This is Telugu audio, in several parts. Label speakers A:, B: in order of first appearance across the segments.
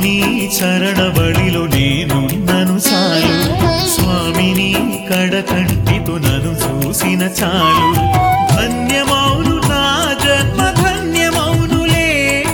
A: నీ చరణబడిలో నేనున్నను చాలు స్వామిని కడకంటితో నన్ను చూసిన చాలు ధన్యమౌను నా జన్మ ధన్యమౌనులే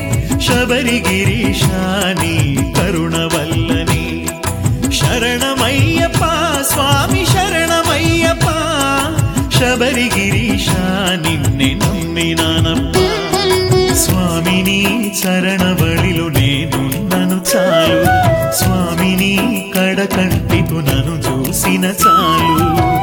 A: శబరిగిరీశాని కరుణ వల్లని శరణమయ్యప్ప స్వామి శరణమయ్యప్ప శబరిగిరీశ నిన్నే నమ్మినానప్ప స్వామిని చరణబడిలో నేనున్నను చాలు స్వామిని కడకంటితో నన్ను చూసిన చాలు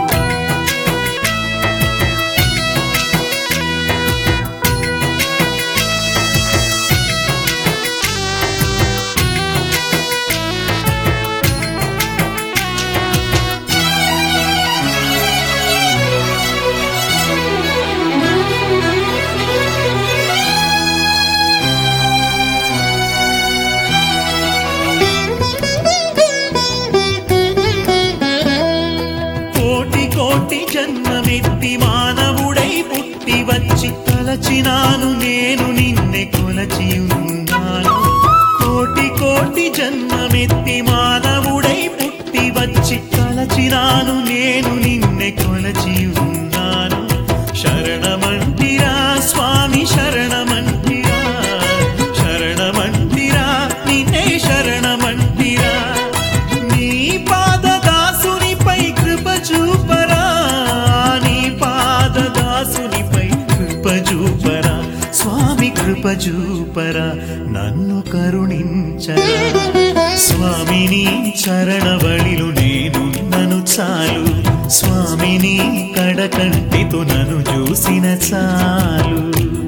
A: కోటి కోటి జన్మమెత్తి మానవుడై పుట్టి వచ్చి తలచినాను నేను నిన్నే కొలచి ఉన్నాను కోటి కోటి జన్మమెత్తి మానవుడై పుట్టి వచ్చి తలచినాను నేను నిన్నే కొలచి ఉన్నాను శరణమంటిరా స్వామి శరణమంటిరా శరణమంటిరా నిన్నే శరణమంటిరా నీ పాదదాసునిపై కృప చూపరా నీ పాదదాసునిపై కృప చూపరా స్వామి కృప చూపరా నన్ను కరుణించరా స్వామిని చరణబడిలో నేను నన్ను చాలు స్వామిని కడకంటితో నన్ను చూసిన చాలు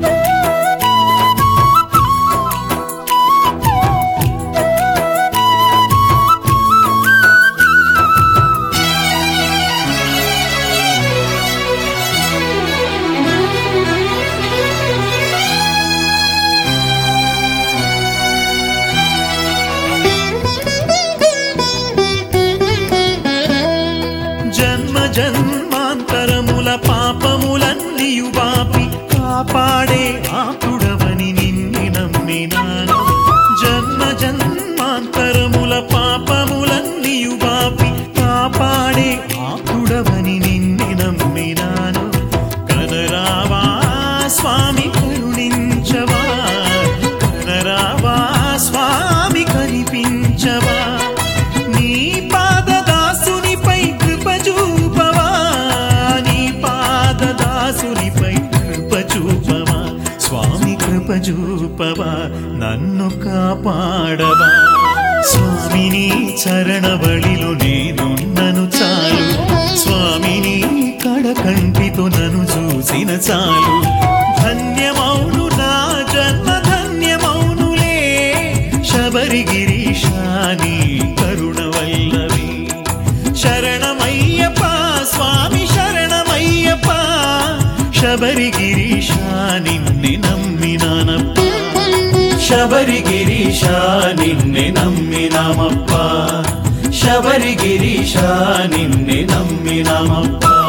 A: జన్మ జన్మాంతరముల పాపములన్నీయు బాపి కాపాడే ఆతుడవని నిన్ను నమ్మినాను జన్మ జన్మాంతరముల పాపములన్నీయు బాపి కాపాడే ఆతుడవని నిన్ను నమ్మినాను కనరావా స్వామి కరుణించవా కనరావా స్వామి కనిపించవా నీ పాదదాసునిపై కృప చూపవా నీ పాదదాసునిపై కృప చూపవా స్వామి కృప చూపవా నన్ను కాపాడవా స్వామిని చరణబడిలో నేనున్నను చాలు స్వామిని కడకంటితో నన్ను చూసిన చాలు ధన్యమౌను నా జన్మ ధన్యమౌనులే శబరిగిరీశాని కరుణవల్లవి శరణమయ్యప్ప స్వామి శరణమయ్యప్ప శబరిగిరీశ నిన్నే నమ్మినానప్ప శబరిగిరీశ నిన్నే నమ్మినామప్ప శబరిగిరీశ నిన్నే నమ్మినామప్ప